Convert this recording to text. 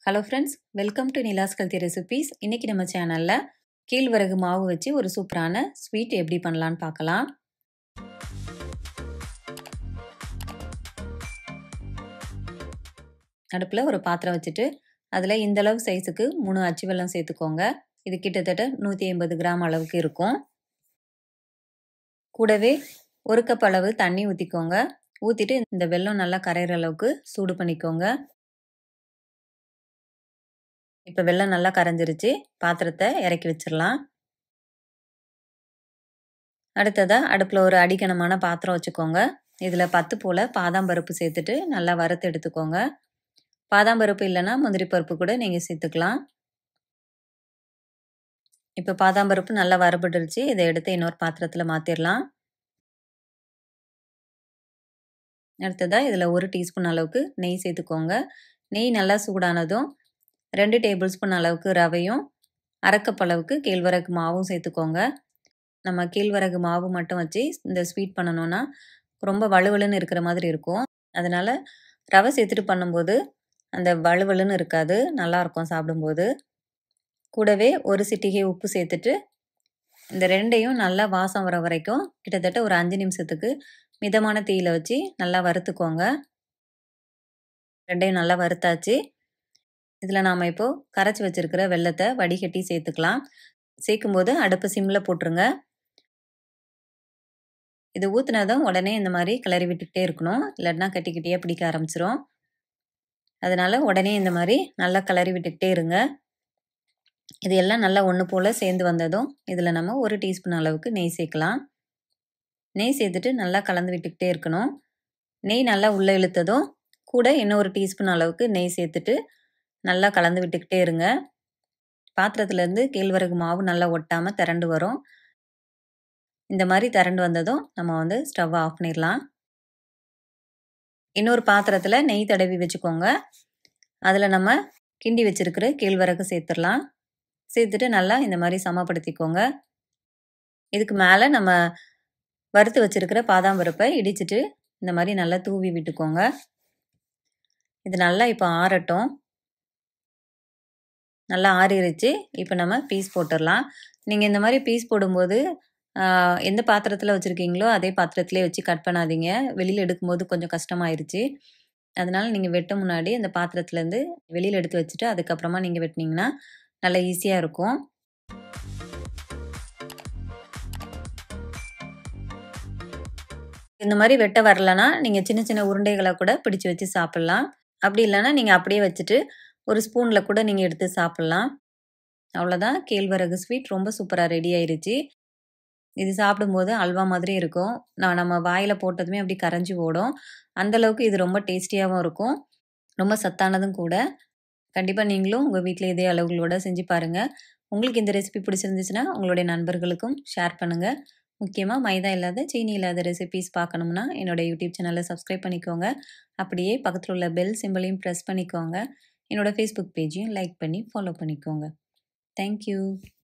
hello friends welcome to Nila's கல்தி recipes இன்றைக்கி நம்ம சேனலில் கீழ்வரகு மாவு வச்சு ஒரு சூப்பரான ஸ்வீட் எப்படி பண்ணலான்னு பார்க்கலாம் அடுப்பில் ஒரு பாத்திரம் வச்சுட்டு அதில் இந்தளவு சைஸுக்கு மூணு அச்சு வெல்லம் சேர்த்துக்கோங்க இது கிட்டத்தட்ட நூற்றி ஐம்பது கிராம் அளவுக்கு இருக்கும் கூடவே ஒரு கப் அளவு தண்ணி ஊற்றிக்கோங்க ஊற்றிட்டு இந்த வெல்லம் நல்லா கரையிற அளவுக்கு சூடு பண்ணிக்கோங்க இப்போ வெள்ளம் நல்லா கரைஞ்சிருச்சு பாத்திரத்தை இறக்கி வச்சிடலாம் அடுத்ததாக அடுப்பில் ஒரு அடிக்கணமான பாத்திரம் வச்சுக்கோங்க இதில் பத்து போல் பாதாம் பருப்பு சேர்த்துட்டு நல்லா வறுத்து எடுத்துக்கோங்க பாதாம் பருப்பு இல்லைன்னா முந்திரி பருப்பு கூட நீங்கள் சேர்த்துக்கலாம் இப்போ பாதாம் பருப்பு நல்லா வறுபட்டுருச்சு இதை எடுத்து இன்னொரு பாத்திரத்தில் மாற்றிடலாம் அடுத்ததாக இதில் ஒரு டீஸ்பூன் அளவுக்கு நெய் சேர்த்துக்கோங்க நெய் நல்லா சூடானதும் ரெண்டு டேபிள் ஸ்பூன் அளவுக்கு ரவையும் அரைக்கப் அளவுக்கு கேழ்வரகு மாவும் சேர்த்துக்கோங்க நம்ம கேழ்வரகு மாவு மட்டும் வச்சு இந்த ஸ்வீட் பண்ணணுன்னா ரொம்ப வலுவலுன்னு இருக்கிற மாதிரி இருக்கும் அதனால் ரவை சேர்த்துட்டு பண்ணும்போது அந்த வலுவலுன்னு இருக்காது நல்லாயிருக்கும் சாப்பிடும்போது கூடவே ஒரு சிட்டிகை உப்பு சேர்த்துட்டு இந்த ரெண்டையும் நல்லா வாசம் வர வரைக்கும் கிட்டத்தட்ட ஒரு அஞ்சு நிமிஷத்துக்கு மிதமான தீயில் வச்சு நல்லா வறுத்துக்கோங்க ரெண்டையும் நல்லா வறுத்தாச்சு இதில் நாம் இப்போது கரைச்சி வச்சுருக்கிற வெள்ளத்தை வடிகட்டி சேர்த்துக்கலாம் சேர்க்கும்போது அடுப்பு சிம்மில் போட்டுருங்க இது ஊற்றுனதும் உடனே இந்த மாதிரி கிளறி விட்டுக்கிட்டே இருக்கணும் இல்லைன்னா கட்டிக்கிட்டே பிடிக்க ஆரம்பிச்சிரும் அதனால் உடனே இந்த மாதிரி நல்லா கிளறி விட்டுக்கிட்டே இருங்க இது எல்லாம் நல்லா ஒன்று போல் சேர்ந்து வந்ததும் இதில் நம்ம ஒரு டீஸ்பூன் அளவுக்கு நெய் சேர்க்கலாம் நெய் சேர்த்துட்டு நல்லா கலந்து விட்டுக்கிட்டே இருக்கணும் நெய் நல்லா உள்ளே இழுத்ததும் கூட இன்னும் ஒரு டீஸ்பூன் அளவுக்கு நெய் சேர்த்துட்டு நல்லா கலந்து விட்டுக்கிட்டே இருங்க பாத்திரத்துலேருந்து கேழ்வரகு மாவு நல்லா ஒட்டாமல் திரண்டு வரும் இந்த மாதிரி திரண்டு வந்ததும் நம்ம வந்து ஸ்டவ் ஆஃப் பண்ணிடலாம் இன்னொரு பாத்திரத்தில் நெய் தடவி வச்சுக்கோங்க அதில் நம்ம கிண்டி வச்சுருக்கிற கேழ்வரகு சேர்த்துடலாம் சேர்த்துட்டு நல்லா இந்த மாதிரி சமப்படுத்திக்கோங்க இதுக்கு மேலே நம்ம வறுத்து வச்சுருக்கிற பாதாம் பருப்பை இடிச்சிட்டு இந்த மாதிரி நல்லா தூவி விட்டுக்கோங்க இது நல்லா இப்போ ஆறட்டும் நல்லா ஆறிடுச்சு இப்போ நம்ம பீஸ் போட்டுடலாம் நீங்கள் இந்த மாதிரி பீஸ் போடும்போது எந்த பாத்திரத்தில் வச்சுருக்கீங்களோ அதே பாத்திரத்திலே வச்சு கட் பண்ணாதீங்க வெளியில் எடுக்கும்போது கொஞ்சம் கஷ்டமாயிருச்சு அதனால் நீங்கள் வெட்ட முன்னாடி அந்த பாத்திரத்துலேருந்து வெளியில் எடுத்து வச்சுட்டு அதுக்கப்புறமா நீங்கள் வெட்டினீங்கன்னா நல்லா ஈஸியாக இருக்கும் இந்த மாதிரி வெட்ட வரலன்னா நீங்கள் சின்ன சின்ன உருண்டைகளை கூட பிடிச்சி வச்சு சாப்பிட்லாம் அப்படி இல்லைன்னா நீங்கள் அப்படியே வச்சுட்டு ஒரு ஸ்பூனில் கூட நீங்கள் எடுத்து சாப்பிட்லாம் அவ்வளோதான் கேழ்வரகு ஸ்வீட் ரொம்ப சூப்பராக ரெடி ஆயிடுச்சு இது சாப்பிடும்போது அல்வா மாதிரி இருக்கும் நான் நம்ம வாயில் போட்டதுமே அப்படி கரைஞ்சி ஓடும் அந்தளவுக்கு இது ரொம்ப டேஸ்டியாகவும் இருக்கும் ரொம்ப சத்தானதும் கூட கண்டிப்பாக நீங்களும் உங்கள் வீட்டில் இதே அளவுகளோட செஞ்சு பாருங்கள் உங்களுக்கு இந்த ரெசிபி பிடிச்சிருந்துச்சுன்னா உங்களுடைய நண்பர்களுக்கும் ஷேர் பண்ணுங்கள் முக்கியமாக மைதா இல்லாத சீனி இல்லாத ரெசிபீஸ் பார்க்கணும்னா என்னோடய யூடியூப் சேனலை சப்ஸ்கிரைப் பண்ணிக்கோங்க அப்படியே பக்கத்தில் உள்ள பெல் சிம்பிளையும் ப்ரெஸ் பண்ணிக்கோங்க என்னோடய ஃபேஸ்புக் பேஜையும் லைக் பண்ணி ஃபாலோ பண்ணிக்கோங்க தேங்க்யூ